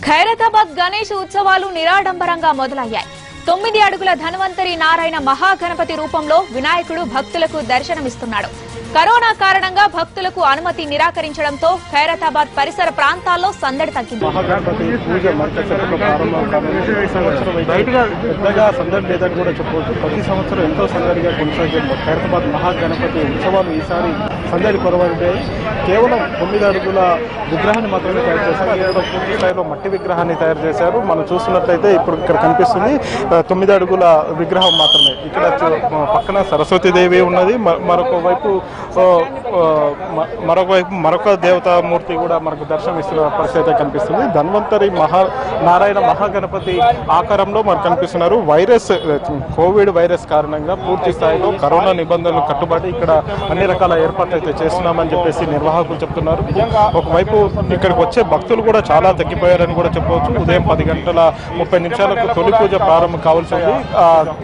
ఖైరతాబాద్ గణేష్ ఉత్సవాలు నిరాడంబరంగా మొదలయ్యాయి తొమ్మిది అడుగుల ధన్వంతరి నారాయణ మహాగణపతి రూపంలో వినాయకుడు భక్తులకు దర్శనమిస్తున్నాడు కరోనా కారణంగా భక్తులకు అనుమతి నిరాకరించడంతో ఖైరతాబాద్ పరిసర ప్రాంతాల్లో సందడి తగ్గింది మహాగణపతి పూజ మంత్రశతంలో ప్రారంభం కానుంది ఈ సంవత్సరం అయితే పెద్దగా సందడి లేదని కూడా చెప్పవచ్చు ప్రతి సంవత్సరం ఎంతో సందడిగా కొనసాగే ఖైరతాబాద్ మహాగణపతి ఉత్సవాలు ఈసారి సందడి కొరవంటాయి కేవలం తొమ్మిది అడుగుల విగ్రహాన్ని మాత్రమే తయారు చేశారు అదే కూడా పూర్తి స్థాయిలో మట్టి విగ్రహాన్ని తయారు చేశారు మనం చూస్తున్నట్లయితే ఇప్పుడు ఇక్కడ కనిపిస్తుంది ఆ, తొమ్మిది అడుగుల విగ్రహం మాత్రమే ఇక్కడ చూ- ఆ, పక్కన సరస్వతీదేవి ఉన్నది మ- మరొక వైపు ఆ, ఆ, మ- మరొక వైపు మరొక దేవతామూర్తి కూడా మనకు దర్శనం ఇస్తున్న పరిస్థితి అయితే కనిపిస్తుంది ధన్వంతరి మహా నారాయణ మహాగణపతి ఆకారంలో మనకు కనిపిస్తున్నారు వైరస్ కోవిడ్ వైరస్ కారణంగా పూర్తి స్థాయిలో కరోనా నిబంధనలు కట్టుబడి ఇక్కడ అన్ని రకాల ఏర్పాట్లు అయితే చేస్తున్నామని చెప్పేసి నిర్వాహకులు చెప్తున్నారు ఒకవైపు ఇక్కడికి వచ్చే భక్తులు కూడా చాలా తగ్గిపోయారని కూడా చెప్పవచ్చు ఉదయం పది గంటల ముప్పై నిమిషాలకు తొలి పూజ ప్రారంభం కావాల్సి ఉంది ఆ,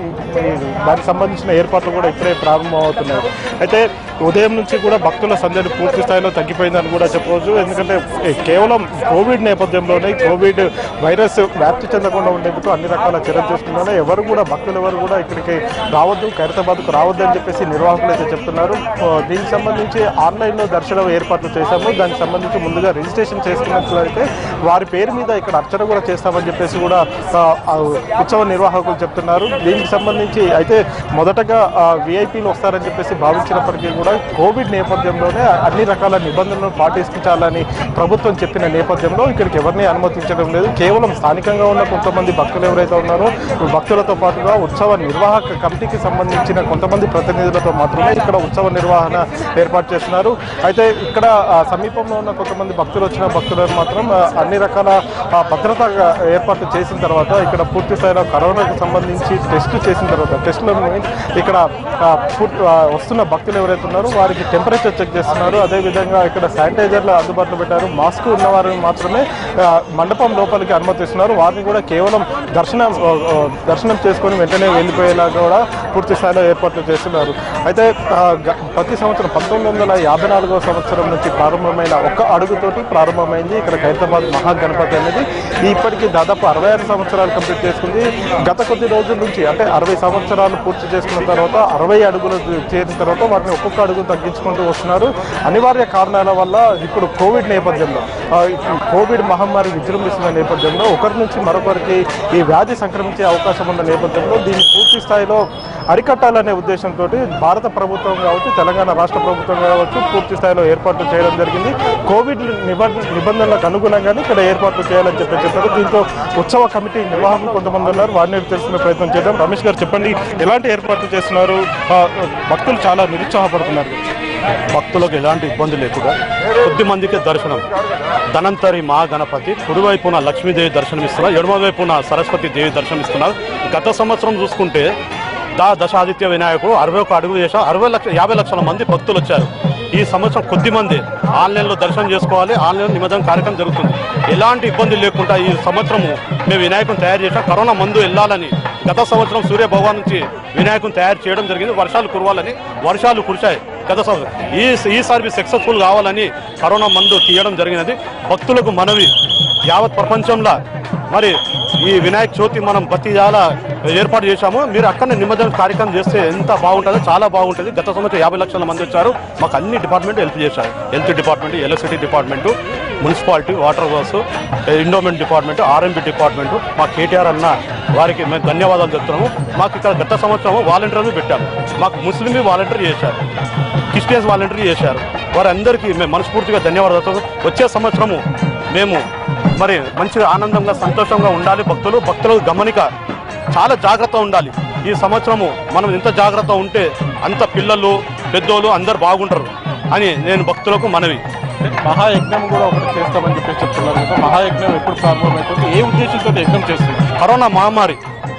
ఈ- దానికి సంబంధించిన ఏర్పాట్లు కూడా ఇప్పుడే ప్రారంభం అవుతున్నాయి అయితే ఉదయం నుంచి కూడా భక్తుల సందడి పూర్తి స్థాయిలో తగ్గిపోయిందని కూడా చెప్పవచ్చు ఎందుకంటే ఏ, కేవలం కోవిడ్ నేపథ్యంలోనే కోవిడ్ వైరస్ వ్యాప్తి చెందకుండా ఉండేందుకు అన్ని రకాల చర్యలు తీసుకున్నారు ఎవరు కూడా భక్తులు ఎవరు కూడా ఇక్కడికి రావద్దు ఖైరతాబాద్కు రావద్దు అని చెప్పేసి నిర్వాహకులు అయితే చెప్తున్నారు ఆ, దీనికి సంబంధించి ఆన్లైన్లో దర్శనం ఏర్పాట్లు చేశాము దానికి సంబంధించి ముందుగా రిజిస్ట్రేషన్ చేసుకున్నట్లయితే వారి పేరు మీద ఇక్కడ అర్చన కూడా చేస్తామని చెప్పేసి కూడా ఆ, ఆ ఉత్సవ నిర్వాహకులు చెప్తున్నారు దీనికి సంబంధించి అయితే మొదటగా విఐపీలు వస్తారని చెప్పేసి భావించినప్పటికీ కూడా కోవిడ్ నేపథ్యంలోనే అన్ని రకాల నిబంధనలను పాటించాలని ప్రభుత్వం చెప్పిన నేపథ్యంలో ఇక్కడికి ఎవరిని అనుమతించడం లేదు కేవలం స్థానికంగా ఉన్న కొంతమంది భక్తులు ఎవరైతే ఉన్నారో భక్తులతో పాటుగా ఉత్సవ నిర్వాహక కమిటీకి సంబంధించిన కొంతమంది ప్రతినిధులతో మాత్రమే ఇక్కడ ఉత్సవ నిర్వహణ ఏర్పాటు చేస్తున్నారు అయితే ఇక్కడ ఆ, సమీపంలో ఉన్న కొంతమంది భక్తులు వచ్చిన భక్తులను మాత్రం ఆ, అన్ని రకాల ఆ, భద్రతా ఏర్పాట్లు చేసిన తర్వాత ఇక్కడ పూర్తి స్థాయిలో కరోనాకు సంబంధించి టెస్ట్ చేసిన తర్వాత టెస్టులను ఇక్కడ ఆ, పూర్తి- ఆ, వస్తున్న భక్తులు ఎవరైతే ఉన్నారో వారికి టెంపరేచర్ చెక్ చేస్తున్నారు అదేవిధంగా ఇక్కడ శానిటైజర్లు అందుబాటులో పెట్టారు మాస్క్ ఉన్న వారిని మాత్రమే ఆ, మండపం లోపలికి అనుమతిస్తున్నారు వారిని కూడా కేవలం దర్శనం ఆ, ఆ, దర్శనం చేసుకొని వెంటనే వెళ్ళిపోయేలాగా కూడా పూర్తి స్థాయిలో ఏర్పాట్లు చేస్తున్నారు అయితే ఆ, గ- ప్రతి సంవత్సరం పంతొమ్మిది వందల యాభై నాలుగో సంవత్సరం నుంచి ప్రారంభమైన ఒక్క అడుగుతోటి ప్రారంభమైంది ఇక్కడ ఖైరతాబాద్ మహాగణపతి అనేది ఇప్పటికీ దాదాపు అరవై ఆరు సంవత్సరాలు కంప్లీట్ చేసుకుంది గత కొద్ది రోజుల నుంచి అంటే అరవై సంవత్సరాలు పూర్తి చేసుకున్న తర్వాత అరవై అడుగులు చేరిన తర్వాత వాటిని ఒక్కొక్క అడుగు తగ్గించుకుంటూ వస్తున్నారు అనివార్య కారణాల వల్ల ఇప్పుడు కోవిడ్ నేపథ్యంలో ఆ, ఈ కోవిడ్ మహమ్మారి విజృంభిస్తున్న నేపథ్యంలో ఒకరి నుంచి మరొకరికి ఈ వ్యాధి సంక్రమించే అవకాశం ఉన్న నేపథ్యంలో దీన్ని పూర్తి స్థాయిలో అరికట్టాలనే ఉద్దేశంతో భారత ప్రభుత్వం కావచ్చు తెలంగాణ రాష్ట్ర ప్రభుత్వం కావచ్చు పూర్తి స్థాయిలో ఏర్పాట్లు చేయడం జరిగింది కోవిడ్ నిబంధ- నిబంధనలకు అనుగుణంగానే ఇక్కడ ఏర్పాట్లు చేయాలని చెప్పి చెప్పారు దీంతో ఉత్సవ కమిటీ నిర్వాహకులు కొంతమంది ఉన్నారు వారిని తెలుసుకునే ప్రయత్నం చేద్దాం రమేష్ గారు చెప్పండి ఎలాంటి ఏర్పాట్లు చేస్తున్నారు ఆ, భక్తులు చాలా నిరుత్సాహపడుతున్నారు భక్తులకు ఎలాంటి ఇబ్బంది లేకుండా కొద్ది మందికి దర్శనం ధనంతరి మహాగణపతి కుడివైపున లక్ష్మీదేవి దర్శనమిస్తున్నారు ఎడమవైపున సరస్వతి దేవి దర్శనమిస్తున్నారు గత సంవత్సరం చూసుకుంటే దా దశాదిత్య వినాయకుడు అరవై ఒక అడుగు చేసా అరవై లక్ష యాభై లక్షల మంది భక్తులు వచ్చారు ఈ సంవత్సరం కొద్ది మంది ఆన్లైన్లో దర్శనం చేసుకోవాలి ఆన్లైన్ నిమజ్జనం కార్యక్రమం జరుగుతుంది ఎలాంటి ఇబ్బంది లేకుండా ఈ సంవత్సరము మేము వినాయకుని తయారు చేసాం కరోనా మందు వెళ్ళాలని గత సంవత్సరం సూర్య భగవాన్ నుంచి వినాయకుని తయారు చేయడం జరిగింది వర్షాలు కురవాలని వర్షాలు కురిశాయి గత సంవత్సరం ఈ ఈసారి సక్సెస్ఫుల్ కావాలని కరోనా మందు తీయడం జరిగినది భక్తులకు మనవి యావత్ ప్రపంచంలో మరి ఈ వినాయక చవితి మనం ప్రతి చాలా ఏర్పాటు చేశాము మీరు అక్కడనే నిమజ్జనం కార్యక్రమం చేస్తే ఎంత బాగుంటుందో చాలా బాగుంటుంది గత సంవత్సరం యాభై లక్షల మంది వచ్చారు మాకు అన్ని డిపార్ట్మెంట్ హెల్ప్ చేశారు health department electricity department municipality water works endowment department RMB department మా కేటీఆర్ అన్న వారికి మేము ధన్యవాదాలు చెప్తున్నాము మాకు ఇక్కడ గత సంవత్సరం వాలంటీర్లు పెట్టాము మాకు ముస్లిం వాలంటీర్ చేశారు క్రిస్టియన్స్ వాలంటీర్ చేశారు వారందరికీ మేము మనస్ఫూర్తిగా ధన్యవాదాలు చెప్తున్నాము. వచ్చే సంవత్సరము మేము మరి మంచిగా ఆనందంగా సంతోషంగా ఉండాలి భక్తులు భక్తులకు గమనిక చాలా జాగ్రత్త ఉండాలి ఈ సంవత్సరము మనం ఎంత జాగ్రత్త ఉంటే అంత పిల్లలు పెద్దోళ్ళు అందరు బాగుంటారు అని నేను భక్తులకు మనవి మహాయజ్ఞం కూడా ఒకటి చేస్తామని చెప్పేసి చెప్తున్నారు కదా మహాయజ్ఞం ఎప్పుడు ప్రారంభమవుతుంది ఏ ఉద్దేశంతో యజ్ఞం చేస్తుంది కరోనా మహమ్మారి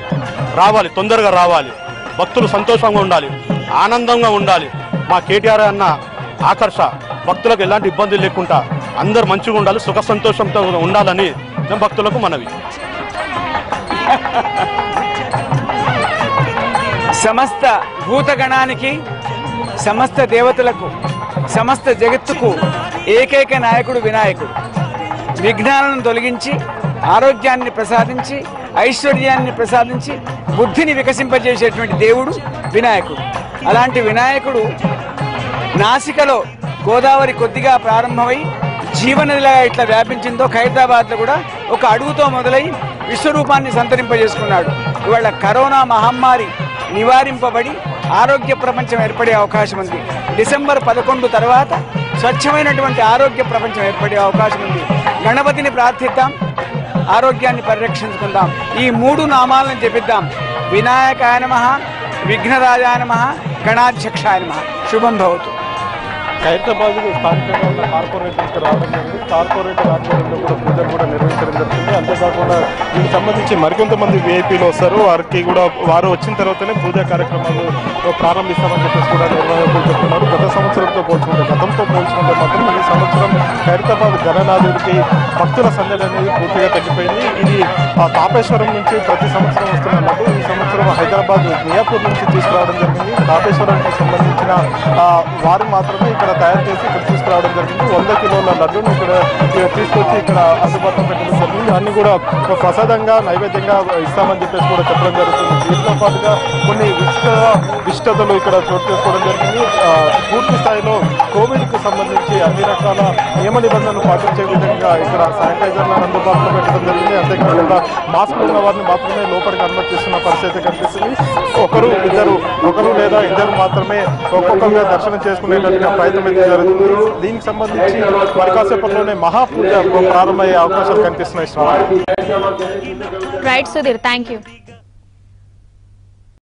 రావాలి తొందరగా రావాలి భక్తులు సంతోషంగా ఉండాలి ఆనందంగా ఉండాలి మా కేటీఆర్ అన్న ఆకర్ష భక్తులకు ఎలాంటి ఇబ్బంది లేకుండా అందరు మంచిగా ఉండాలి సుఖ సంతోషంతో ఉండాలని నేను భక్తులకు మనవి సమస్త భూతగణానికి సమస్త దేవతలకు సమస్త జగత్తుకు ఏకైక నాయకుడు వినాయకుడు విఘ్నాలను తొలగించి ఆరోగ్యాన్ని ప్రసాదించి ఐశ్వర్యాన్ని ప్రసాదించి బుద్ధిని వికసింపజేసేటువంటి దేవుడు వినాయకుడు అలాంటి వినాయకుడు నాసికలో గోదావరి కొద్దిగా ప్రారంభమై జీవనదిలా ఇట్లా వ్యాపించిందో ఖైరతాబాద్లో కూడా ఒక అడుగుతో మొదలై విశ్వరూపాన్ని సంతరింపజేసుకున్నాడు ఇవాళ కరోనా మహమ్మారి నివారింపబడి ఆరోగ్య ప్రపంచం ఏర్పడే అవకాశం ఉంది డిసెంబర్ పదకొండు తర్వాత స్వచ్ఛమైనటువంటి ఆరోగ్య ప్రపంచం ఏర్పడే అవకాశం ఉంది గణపతిని ప్రార్థిద్దాం ఆరోగ్యాన్ని పరిరక్షించుకుందాం ఈ మూడు నామాలను చెప్పిద్దాం వినాయకాయ నమ విఘ్నరాజాయ నమ గణాధ్యక్షాయ నమ శుభం భవతు ఖైరతాబాద్ స్థానికంగా ఉన్న కార్పొరేటర్కి రావడం జరిగింది కార్పొరేటర్ ఆధ్వర్యంలో కూడా పూజలు కూడా నిర్వహించడం జరుగుతుంది అంతేకాకుండా దీనికి సంబంధించి మరికొంతమంది విఐపీలు వస్తారు వారికి కూడా వారు వచ్చిన తర్వాతనే పూజా కార్యక్రమాలు ప్రారంభిస్తామని చెప్పేసి కూడా నిర్వాహకులు చెప్తున్నారు గత సంవత్సరంతో పోల్చుకుంటే గతంతో పోల్చుకుంటే మాత్రం ఈ సంవత్సరం ఖైరతాబాద్ గణనాథుడికి భక్తుల సందడి అనేది పూర్తిగా తగ్గిపోయింది ఇది ఆ, తాపేశ్వరం నుంచి ప్రతి సంవత్సరం వస్తున్నట్టు ఈ సంవత్సరం హైదరాబాద్ మియాపూర్ నుంచి తీసుకురావడం జరిగింది తాపేశ్వరానికి సంబంధించిన ఆ, వారు మాత్రమే ఇక్కడ తయారు చేసి ఇక్కడ తీసుకురావడం జరిగింది వంద కిలోల లడ్డూని ఇక్కడ ఇక్కడ తీసుకొచ్చి ఇక్కడ అందుబాటులో పెట్టడం జరిగింది అన్ని కూడా ఒక ప్రసాదంగా నైవేద్యంగా ఇస్తామని చెప్పేసి కూడా చెప్పడం జరుగుతుంది దీంతో పాటుగా కొన్ని విశిష్ట విశిష్టతలు ఇక్కడ చోటు చేసుకోవడం జరిగింది ఆ, పూర్తి స్థాయిలో కోవిడ్ కు సంబంధించి అన్ని రకాల నియమ నిబంధనలు పాటించే విధంగా ఇక్కడ శానిటైజర్లను అందుబాటులో పెట్టడం జరిగింది అంతేకాకుండా మాస్క్ ఉన్న వారిని మాత్రమే లోపలికి అనుమతిస్తున్న పరిస్థితి కనిపిస్తుంది ఒకరు ఇద్దరు ఒకరు లేదా ఇద్దరు మాత్రమే ఒక్కొక్కరుగా దర్శనం చేసుకునేటట్టుగా ప్రయత్నం అయితే జరుగుతుంది దీనికి సంబంధించి మరి కాసేపట్లోనే మహాపూజ ప్రారంభమయ్యే అవకాశాలు కనిపిస్తున్నాయి Shravani right Sudheer thank you